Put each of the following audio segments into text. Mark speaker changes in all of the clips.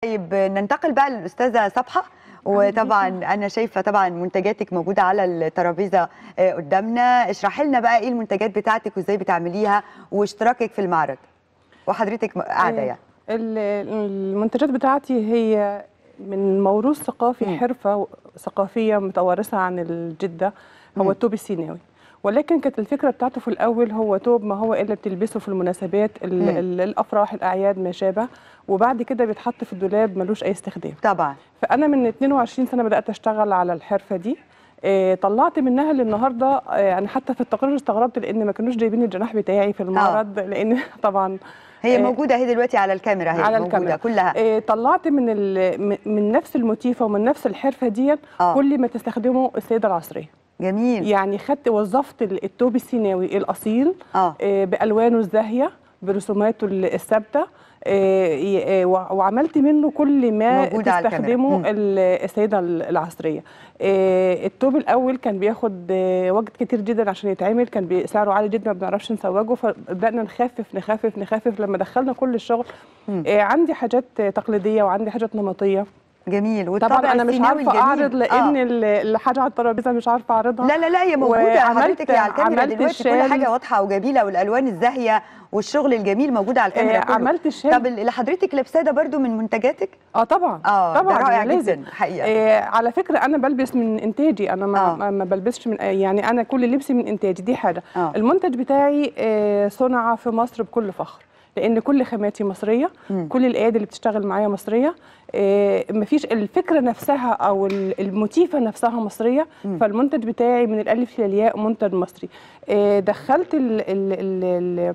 Speaker 1: طيب ننتقل بقى للاستاذه صبحه وطبعا انا شايفه طبعا منتجاتك موجوده على الترابيزه آه، قدامنا اشرحي لنا بقى ايه المنتجات بتاعتك وازاي بتعمليها واشتراكك في المعرض وحضرتك م- قاعده يعني
Speaker 2: ال- المنتجات بتاعتي هي من موروث ثقافي
Speaker 1: مم.
Speaker 2: حرفة ثقافية متوارثة عن الجدة هو
Speaker 1: مم.
Speaker 2: التوب السيناوي ولكن كانت الفكرة بتاعته في الأول هو توب ما هو إلا بتلبسه في المناسبات ال-
Speaker 1: مم.
Speaker 2: ال- الأفراح الأعياد ما شابه وبعد كده بيتحط في الدولاب ملوش أي استخدام
Speaker 1: طبعا
Speaker 2: فأنا من 22 سنة بدأت أشتغل على الحرفة دي إيه، طلعت منها للنهارده إيه، انا حتى في التقرير استغربت لان ما كانوش جايبين الجناح بتاعي في المعرض لان طبعا
Speaker 1: هي
Speaker 2: آه،
Speaker 1: موجوده اهي دلوقتي على الكاميرا اهي
Speaker 2: على
Speaker 1: موجودة
Speaker 2: الكاميرا.
Speaker 1: كلها
Speaker 2: إيه، طلعت من ال- م- من نفس الموتيفه ومن نفس الحرفه دي
Speaker 1: آه.
Speaker 2: كل ما تستخدمه السيده العصريه
Speaker 1: جميل
Speaker 2: يعني خدت وظفت ال- التوب السيناوي الاصيل
Speaker 1: اه
Speaker 2: إيه، بالوانه الزاهيه برسوماته ال- الثابته إيه، إيه، وع- وعملت منه كل ما
Speaker 1: موجود على الكاميرا.
Speaker 2: تستخدمه
Speaker 1: مم.
Speaker 2: ال- السيده ال- العصريه إيه، التوب الاول كان بياخد آه، وقت كتير جدا عشان يتعمل كان بي- سعره عالي جدا ما بنعرفش نسوقه فبدانا نخفف نخفف نخفف لما دخلنا كل الشغل
Speaker 1: مم.
Speaker 2: إيه، عندي حاجات تقليديه وعندي حاجات نمطيه
Speaker 1: جميل والطابع
Speaker 2: طبعا انا مش
Speaker 1: السيناوي
Speaker 2: عارفه
Speaker 1: الجميل.
Speaker 2: اعرض لان
Speaker 1: آه.
Speaker 2: ال- الحاجه على الترابيزه مش عارفه اعرضها
Speaker 1: لا لا لا هي موجوده
Speaker 2: وعملت-
Speaker 1: حضرتك هي على الكاميرا
Speaker 2: عملت
Speaker 1: دلوقتي كل
Speaker 2: الشال.
Speaker 1: حاجه واضحه وجميله والالوان الزاهيه والشغل الجميل موجود على الكاميرا
Speaker 2: آه،
Speaker 1: كله.
Speaker 2: عملت الشال.
Speaker 1: طب اللي حضرتك لابساه ده برضو من منتجاتك
Speaker 2: اه طبعا
Speaker 1: اه
Speaker 2: طبعا
Speaker 1: ده رائع
Speaker 2: لازم.
Speaker 1: جدا حقيقه
Speaker 2: آه على فكره انا بلبس من انتاجي انا ما,
Speaker 1: آه.
Speaker 2: ما ما بلبسش من يعني انا كل لبسي من انتاجي دي حاجه
Speaker 1: آه.
Speaker 2: المنتج بتاعي آه صنع في مصر بكل فخر لان كل خاماتي مصريه
Speaker 1: مم.
Speaker 2: كل الايادي اللي بتشتغل معايا مصريه آه مفيش الفكره نفسها او ال- الموتيفه نفسها مصريه
Speaker 1: مم.
Speaker 2: فالمنتج بتاعي من الالف للياء منتج مصري آه دخلت ال ال ال ال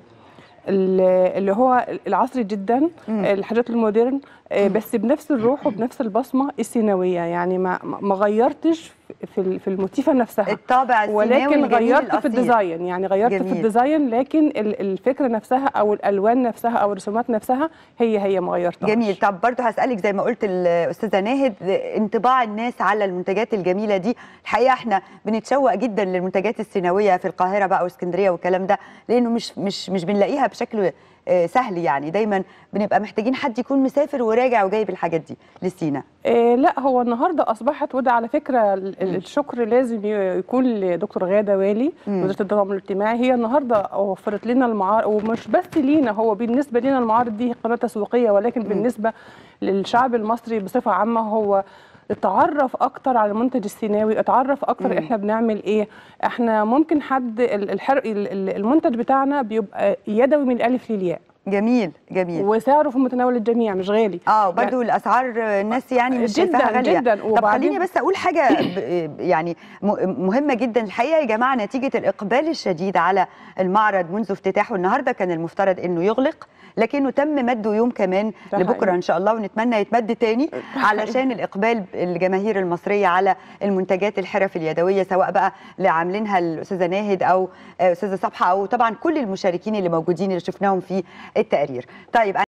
Speaker 2: ال- اللي هو العصري جدا
Speaker 1: مم.
Speaker 2: الحاجات المودرن آه، بس بنفس الروح وبنفس البصمه السيناويه يعني ما ما ما غيرتش في ال- في الموتيفه نفسها
Speaker 1: الطابع السيناوي
Speaker 2: ولكن
Speaker 1: الجميل
Speaker 2: غيرت في
Speaker 1: الأصيل.
Speaker 2: الديزاين يعني غيرت
Speaker 1: جميل.
Speaker 2: في الديزاين لكن ال- الفكره نفسها او الالوان نفسها او الرسومات نفسها هي هي ما غيرتهاش
Speaker 1: جميل طب برضو هسألك زي ما قلت الأستاذة ناهد انطباع الناس على المنتجات الجميلة دي الحقيقة احنا بنتشوق جدا للمنتجات السيناوية في القاهرة بقى واسكندرية والكلام ده لأنه مش مش مش بنلاقيها بشكل آه، سهل يعني دايما بنبقى محتاجين حد يكون مسافر وراجع وجايب الحاجات دي لسينا
Speaker 2: إيه لا هو النهارده اصبحت وده على فكره ال- ال- الشكر لازم ي- يكون لدكتور غاده والي
Speaker 1: مم.
Speaker 2: وزاره التضامن الاجتماعي هي النهارده وفرت لنا المعارض ومش بس لينا هو بالنسبه لنا المعارض دي قناه تسويقيه ولكن بالنسبه للشعب المصري بصفه عامه هو اتعرف اكتر على المنتج السيناوي اتعرف اكتر
Speaker 1: مم.
Speaker 2: احنا بنعمل ايه احنا ممكن حد ال- الحرق ال- ال- المنتج بتاعنا بيبقى يدوي من الالف للياء
Speaker 1: جميل جميل
Speaker 2: وسعره في متناول الجميع مش غالي
Speaker 1: اه برضو الاسعار الناس يعني مش
Speaker 2: جداً،
Speaker 1: شايفاها غاليه
Speaker 2: جداً.
Speaker 1: طب
Speaker 2: وبعدين-
Speaker 1: خليني بس اقول حاجه ب- يعني م- مهمه جدا الحقيقه يا جماعه نتيجه الاقبال الشديد على المعرض منذ افتتاحه النهارده كان المفترض انه يغلق لكنه تم مده يوم كمان
Speaker 2: ده
Speaker 1: لبكره
Speaker 2: حقيقي.
Speaker 1: ان شاء الله ونتمنى يتمد تاني علشان الاقبال الجماهير المصريه على المنتجات الحرف اليدويه سواء بقى اللي عاملينها الاستاذه ناهد او آه، استاذه صبحه او طبعا كل المشاركين اللي موجودين اللي شفناهم في التقرير طيب